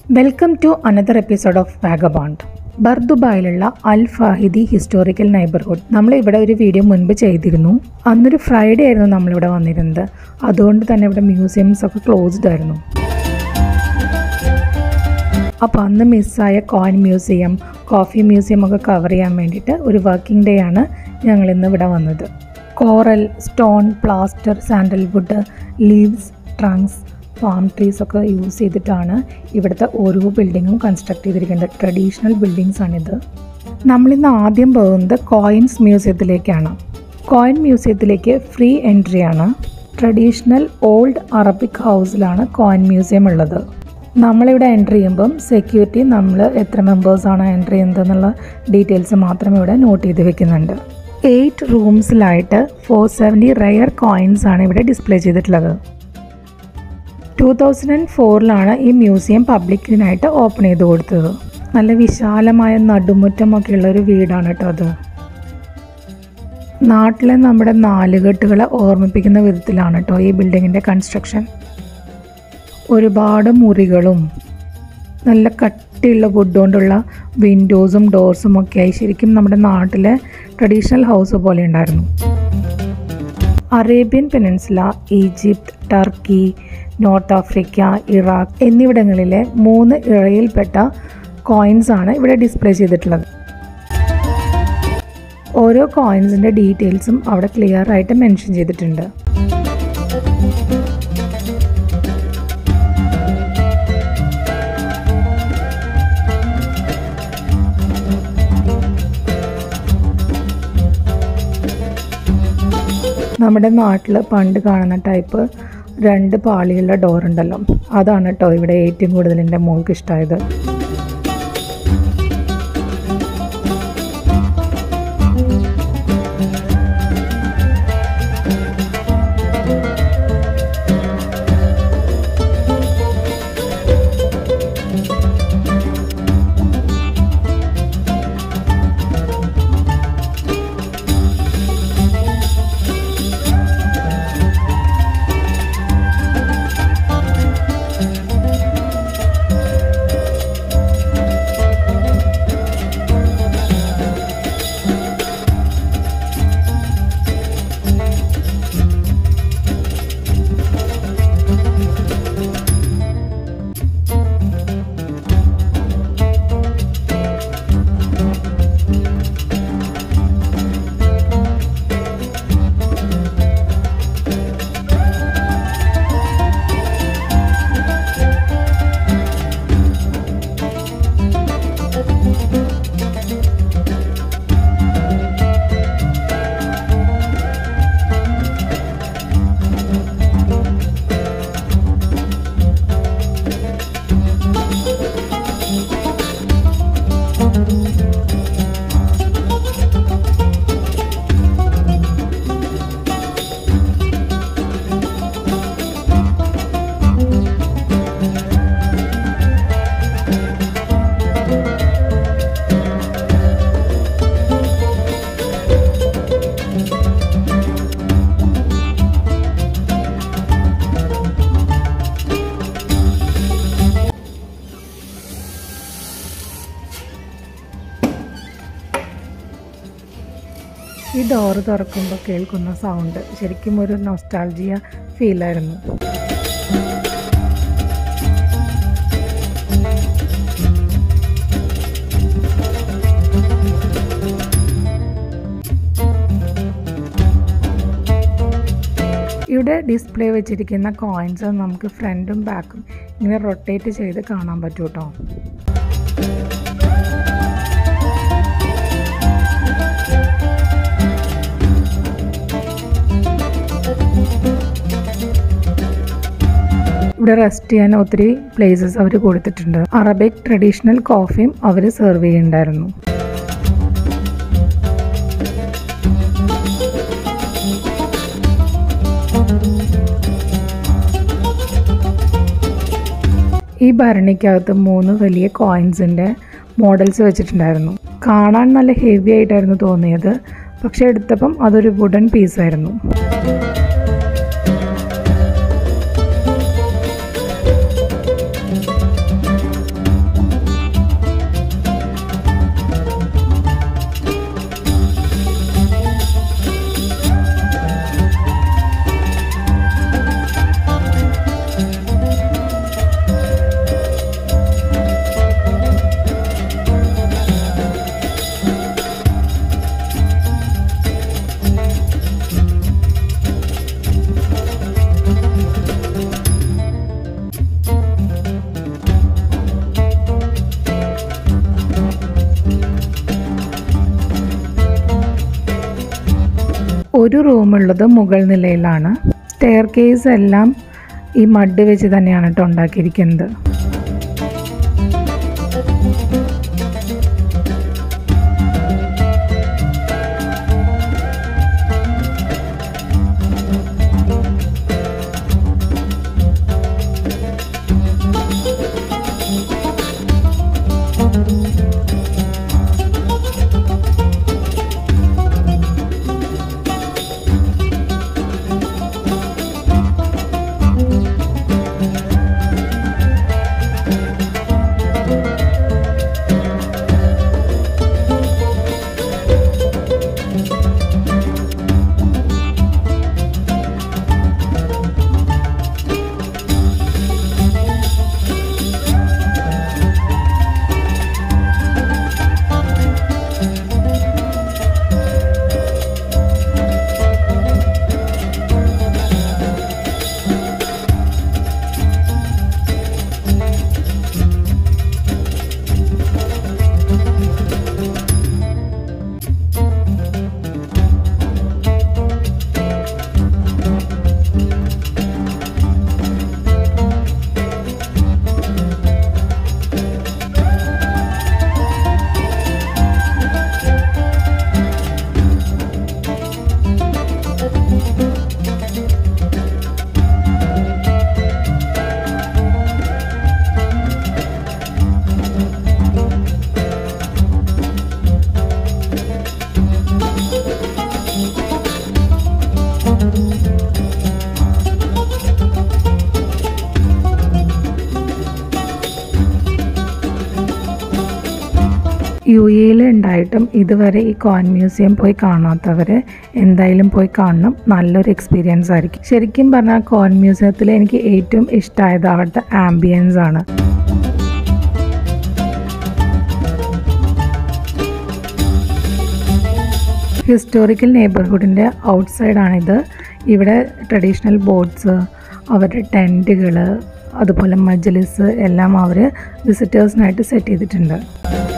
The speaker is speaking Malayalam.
welcome to another episode of vagabond ബർദുബായിലുള്ള അൽ ഫാഹിദി ഹിസ്റ്റോറിക്കൽ നൈബർഹുഡ് നമ്മൾ ഇവിടെ ഒരു വീഡിയോ മുൻപ് ചെയ്തിരുന്നു അന്നൊരു ഫ്രൈഡേ ആയിരുന്നു നമ്മളിവിടെ വന്നിരുന്നത് അതുകൊണ്ട് തന്നെ ഇവിടെ മ്യൂസിയംസ് ഒക്കെ ക്ലോസ്ഡ് ആയിരുന്നു അപ്പോൾ അന്ന് മിസ്സായ കോയിൻ മ്യൂസിയം കോഫി മ്യൂസിയം ഒക്കെ കവർ ചെയ്യാൻ വേണ്ടിയിട്ട് ഒരു വർക്കിംഗ് ഡേ ആണ് ഞങ്ങൾ ഇന്ന് ഇവിടെ വന്നത് coral stone plaster sandalwood leaves trunks palm trees ഒക്കെ യൂസ് ചെയ്തിട്ടാണ് ഇവിടുത്തെ ഓരോ ബിൽഡിങ്ങും കൺസ്ട്രക്ട് ചെയ്തിരിക്കുന്നത് ട്രഡീഷണൽ ബിൽഡിങ്സ് ആണിത് നമ്മളിന്ന് ആദ്യം പോകുന്നത് കോയിൻസ് മ്യൂസിയത്തിലേക്കാണ് കോയിൻ മ്യൂസിയത്തിലേക്ക് ഫ്രീ എൻട്രി ആണ് ട്രഡീഷണൽ ഓൾഡ് അറബിക് ഹൗസിലാണ് കോയിൻ മ്യൂസിയം ഉള്ളത് നമ്മളിവിടെ എൻട്രി ചെയ്യുമ്പം സെക്യൂരിറ്റി നമ്മൾ എത്ര മെമ്പേഴ്സാണ് എൻട്രി ചെയ്യുന്നത് എന്നുള്ള ഡീറ്റെയിൽസ് മാത്രം ഇവിടെ നോട്ട് ചെയ്ത് വെക്കുന്നുണ്ട് എയ്റ്റ് റൂംസിലായിട്ട് ഫോർ സെവൻറ്റി റയർ കോയിൻസ് ആണ് ഇവിടെ ഡിസ്പ്ലേ ചെയ്തിട്ടുള്ളത് ടൂ തൗസൻഡ് ആൻഡ് ഫോറിലാണ് ഈ മ്യൂസിയം പബ്ലിക്കിനായിട്ട് ഓപ്പൺ ചെയ്ത് കൊടുത്തത് നല്ല വിശാലമായ നടുമുറ്റമൊക്കെ ഉള്ള ഒരു വീടാണ് കേട്ടോ അത് നാട്ടിലെ നമ്മുടെ നാലുകെട്ടുകളെ ഓർമ്മിപ്പിക്കുന്ന വിധത്തിലാണ് കേട്ടോ ഈ ബിൽഡിങ്ങിൻ്റെ കൺസ്ട്രക്ഷൻ ഒരുപാട് മുറികളും നല്ല കട്ടിയുള്ള വുഡ് കൊണ്ടുള്ള വിൻഡോസും ഡോർസും ഒക്കെ ആയി ശരിക്കും നമ്മുടെ നാട്ടിലെ ട്രഡീഷണൽ ഹൗസ് പോലെ ഉണ്ടായിരുന്നു Arabian peninsula Egypt Turkey North Africa Iraq എന്നിവിടങ്ങളിലെ മൂന്ന് ഇഴയിൽപ്പെട്ട കോയിൻസ് ആണ് ഇവിടെ ഡിസ്പ്ലേ ചെയ്തിട്ടുള്ളത് ഓരോ കോയിൻസിൻ്റെ ഡീറ്റെയിൽസും അവിടെ ക്ലിയർ ആയിട്ട് മെൻഷൻ ചെയ്തിട്ടുണ്ട് നമ്മുടെ നാട്ടിൽ പണ്ട് കാണുന്ന ടൈപ്പ് രണ്ട് പാളിയുള്ള ഡോർ ഉണ്ടല്ലോ അതാണ് കേട്ടോ ഇവിടെ ഏറ്റവും കൂടുതൽ എൻ്റെ മോൾക്ക് ഇഷ്ടമായത് ഈ ഡോറ് തുറക്കുമ്പോൾ കേൾക്കുന്ന സൗണ്ട് ശരിക്കും ഒരു നൊസ്റ്റാൾജിയ ഫീലായിരുന്നു ഇവിടെ ഡിസ്പ്ലേ വെച്ചിരിക്കുന്ന കോയിൻസ് നമുക്ക് ഫ്രണ്ടും ബാക്കും ഇങ്ങനെ റൊട്ടേറ്റ് ചെയ്ത് കാണാൻ പറ്റും കേട്ടോ ഇവിടെ റെസ്റ്റ് ചെയ്യാൻ ഒത്തിരി പ്ലേസസ് അവർ കൊടുത്തിട്ടുണ്ട് അറബിക് ട്രഡീഷണൽ കോഫിയും അവർ സെർവ് ചെയ്യുന്നുണ്ടായിരുന്നു ഈ ഭരണിക്കകത്ത് മൂന്ന് വലിയ കോയിൻസിൻ്റെ മോഡൽസ് വെച്ചിട്ടുണ്ടായിരുന്നു കാണാൻ നല്ല ഹെവി ആയിട്ടായിരുന്നു തോന്നിയത് പക്ഷെ എടുത്തപ്പം അതൊരു വുഡൻ പീസായിരുന്നു ഒരു റൂമുള്ളത് മുകൾ നിലയിലാണ് സ്റ്റെയർ കേസ് എല്ലാം ഈ മഡ് വെച്ച് തന്നെയാണ് കേട്ടോ ഉണ്ടാക്കിയിരിക്കുന്നത് യു എയിൽ ഉണ്ടായിട്ടും ഇതുവരെ ഈ കോയിൻ മ്യൂസിയം പോയി കാണാത്തവർ എന്തായാലും പോയി കാണണം നല്ലൊരു എക്സ്പീരിയൻസ് ആയിരിക്കും ശരിക്കും പറഞ്ഞാൽ കോയിൻ മ്യൂസിയത്തിൽ എനിക്ക് ഏറ്റവും ഇഷ്ടമായത് അവിടുത്തെ ആംബിയൻസ് ആണ് ഹിസ്റ്റോറിക്കൽ നെയ്ബർഹുഡിൻ്റെ ഔട്ട്സൈഡാണിത് ഇവിടെ ട്രഡീഷണൽ ബോട്ട്സ് അവരുടെ ടെൻറ്റുകൾ അതുപോലെ മജ്ലിസ് എല്ലാം അവർ വിസിറ്റേഴ്സിനായിട്ട് സെറ്റ് ചെയ്തിട്ടുണ്ട്